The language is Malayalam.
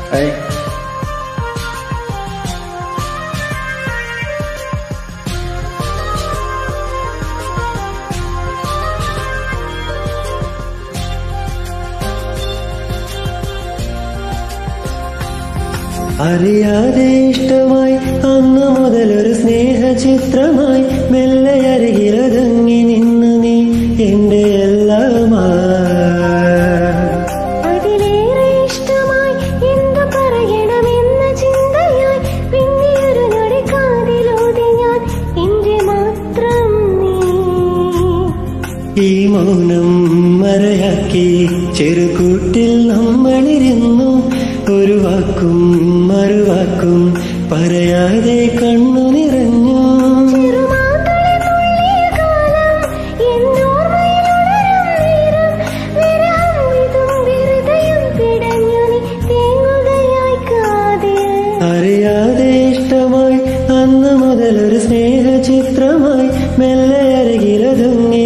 ഏയ് അറിയാതെ ഇഷ്ടമായി അന്ന് മുതൽ ഒരു സ്നേഹചിത്രമായി മെല്ലെ അരികിലതങ്ങി നിന്നു നീ എന്റെ എല്ലാമായി അതിലേറെ ഇഷ്ടമായി എന്തു പറയണമെന്ന ചിന്തയായി പിന്നെയൊരു നൊടി കാതിലൂതി ഞാൻ എന്റെ മാത്രം നീ ഈ മൗനം മറയാക്കി ചെറുകൂട്ടിൽ നമ്മളിരുന്നു ഒരു വാക്കും മറുവാക്കും പറയാതെ കണ്ണു നിറഞ്ഞു ചെറുമാന്തളി തുള്ളിയ കാലം എന്നോർമ്മയിലുണരും നേരം വിരഹം വിതുമ്പി ഹൃദയം പിടഞ്ഞു നീ തേങ്ങുകയായി കാതിൽ അറിയാതെ ഇഷ്ടമായി അന്ന് മുതൽ ഒരു സ്നേഹചിത്രമായി മെല്ലെ അരികിലതുങ്ങി